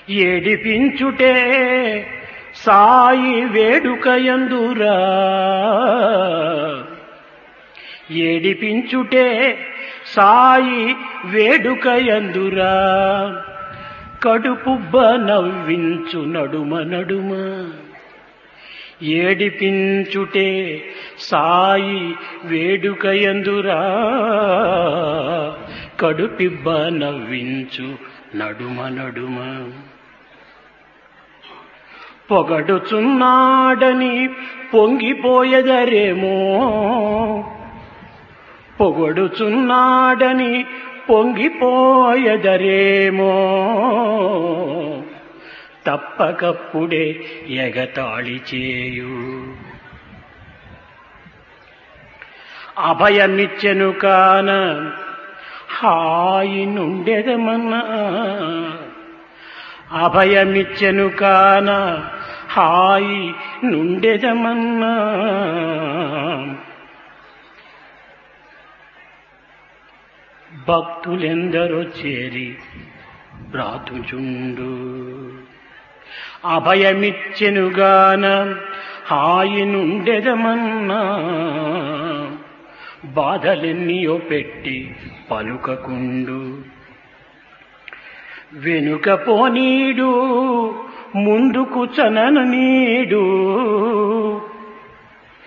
ఏడిపించుటే సాయి వేడుకయందురా ఏడిపించుటే సాయి వేడుకయందురా కడుపుబ్బ నవ్వించు నడుమ నడుమ ఏడిపించుటే సాయి వేడుకయందురా కడుపిబ్బ నవ్వించు నడుమ నడుమ పొగడుచున్నాడని పొంగిపోయెదరేమో పొగడుచున్నాడని పొంగిపోయెదరేమో తప్పకప్పుడే ఎగతాళి చేయు అభయమిచ్చెను కాన హాయి నుండెదమన్నా అభయమిచ్చెను కాన హాయి నుండెదమన్నా భక్తులెందరో చేరి బ్రాతుచుండు అభయమిచ్చెనుగాన హాయి నుండెదమన్నా బాధలెన్నియో పెట్టి పలుకకుండు వెనుక పోనీడు ముందుకు చనను నీడు